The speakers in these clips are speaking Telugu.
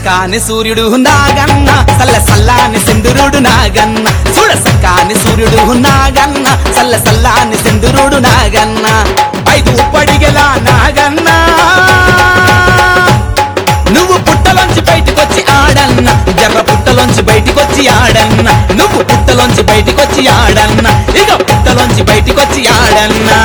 సక్కాని సూర్యుడు నాగన్న సల్ల సల్లాని సింధురుడు నాగన్న చూడ సక్కాని సూర్యుడు నాగన్న సల్ల సల్లాని సింధురుడు నాగన్న ఐదు పడిగల నాగన్న నువ్వు పుట్టలోంచి బయటికొచ్చి ఆడన్న జర్ర పుట్టలోంచి బయటికొచ్చి ఆడన్న నువ్వు పుట్టలోంచి బయటికొచ్చి ఆడన్న ఇక పుట్టలోంచి బయటికొచ్చి ఆడన్నా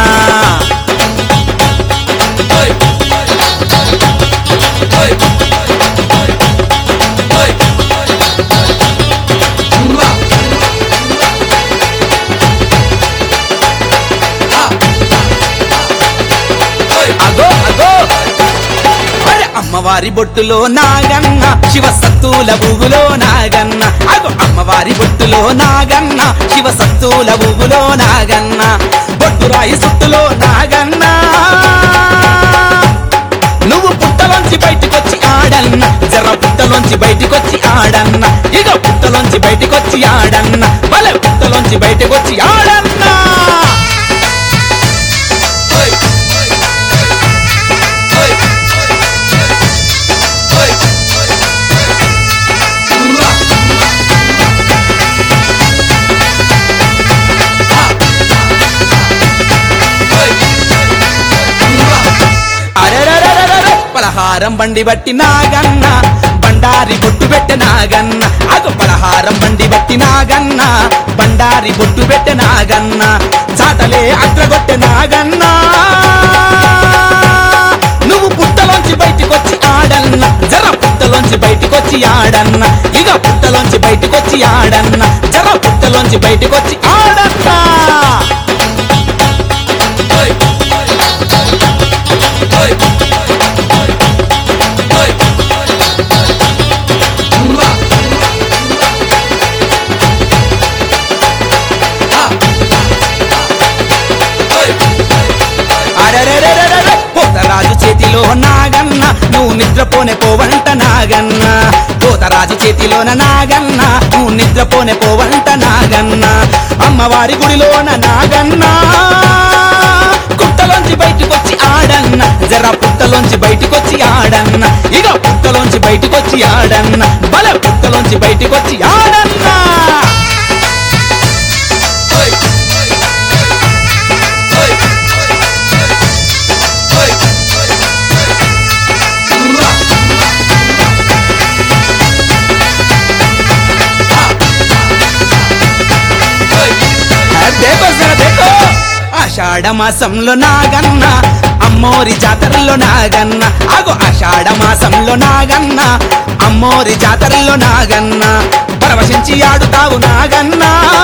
అగో అగో అరే అమ్మవారి బొట్టులో నాగన్న శివ సత్తుల బుగులో నాగన్న అగో అమ్మవారి బొట్టులో నాగన్న శివ సత్తుల బుగులో నాగన్న బొట్టు రాయి సుట్టులో నాగన్న నువ్వు పుట్టలోంచి బయటికొచ్చి ఆడన్న జర పుట్టలోంచి బయటికొచ్చి ఆడన్న ఇక పుట్టలోంచి బయటికొచ్చి ఆడన్న భలే పుట్టలోంచి బయటికొచ్చి ఆడన్నా అరెరెరెరెరెరె, పలహారం బండి బట్టి నాగన్న బండారి బొట్టు పెట్టె నాగన్న అగో పలహారం బండి బట్టి నాగన్న బండారి బొట్టు పెట్టె నాగన్న చాటలే అగ్రగొట్టె నాగన్న నువ్వు పుట్టలోంచి బయటికొచ్చి ఆడన్న జర పుట్టలోంచి బయటికొచ్చి ఆడన్న ఇక పుట్టలోంచి బయటికొచ్చి ఆడన్న జర పుట్టలోంచి బయటికొచ్చి ఆడన్నా అరెరెరెరెరెరె, పోతరాజు చేతిలో నాగన్న నువ్వు నిద్రపోనే పోవంట నాగన్న పోతరాజు చేతిలోన నాగన్న నువ్వు నిద్రపోనే పోవంట నాగన్న అమ్మవారి గుడిలోన నాగన్న కుట్టలోంచి బయటకొచ్చి ఆడన్న జర పుట్టలోంచి బయటకొచ్చి ఆడన్న ఇక పుట్టలోంచి బయటకొచ్చి ఆడన్న బల పుట్టలోంచి బయటకొచ్చి ఆడన్నా దేకో జర దేకో ఆషాఢ మాసంలో నాగన్న అమ్మోరి జాతరలో నాగన్న అగో ఆషాఢ మాసంలో నాగన్న అమ్మోరి జాతరలో నాగన్న పరవశించి ఆడుతావు నాగన్న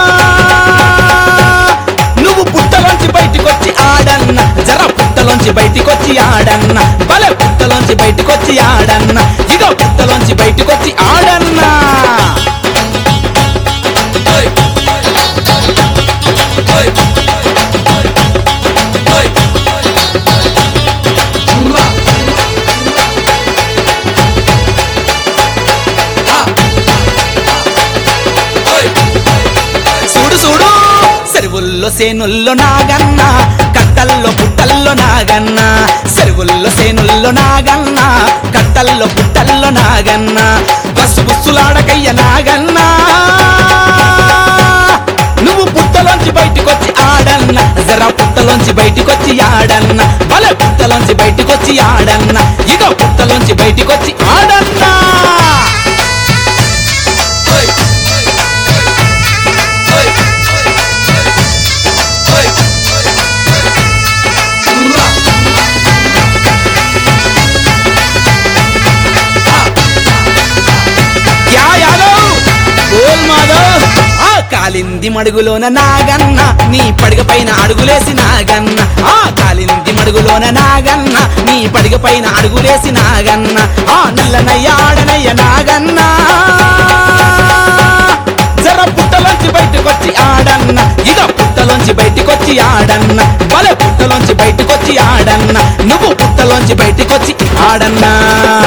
నువ్వు పుట్టలోంచి బయటికొచ్చి ఆడన్న జర పుట్టలోంచి బయటికొచ్చి ఆడన్న బల పుట్టలోంచి బయటికొచ్చి ఆడన్న ఇగో పుట్టలోంచి బయటికొచ్చి ఆడన్నా చూడు చూడు చెరువుల్లో సేనుల్లో నాగన్న కట్టల్లో పుట్టల్లో నాగన్న చెరువుల్లో సేనుల్లో నాగన్న కట్టల్లో పుట్టల్లో నాగన్న బస్సు బుస్సులాడకయ్య నాగన్న నువ్వు పుట్టలోంచి బయటికొచ్చి ఆడన్న జర పుట్టలోంచి బయటికొచ్చి ఆడన్న బల పుట్టలోంచి బయటికొచ్చి ఆడన్న ఇక పుట్టలోంచి బయటికొచ్చి ఆడన్నా యా యాదవ్ గోల్ మాధవ్ ఆ కాలింది మడుగులోన నాగన్న నీ పడగ పైన అడుగులేసి నాగన్న ఆ కాలింది మడుగులోన నాగన్న నీ పడగ పైన అడుగులేసి నాగన్న ఆ నల్లనయ్య ఆడనయ్య నాగన్న జర పుట్టలోంచి బయటకొచ్చి ఆడన్న ఇక పుట్టలోంచి బయటకొచ్చి ఆడన్న బల పుట్టలోంచి బయటకొచ్చి ఆడన్న నువ్వు పుట్టలోంచి బయటకొచ్చి ఆడన్నా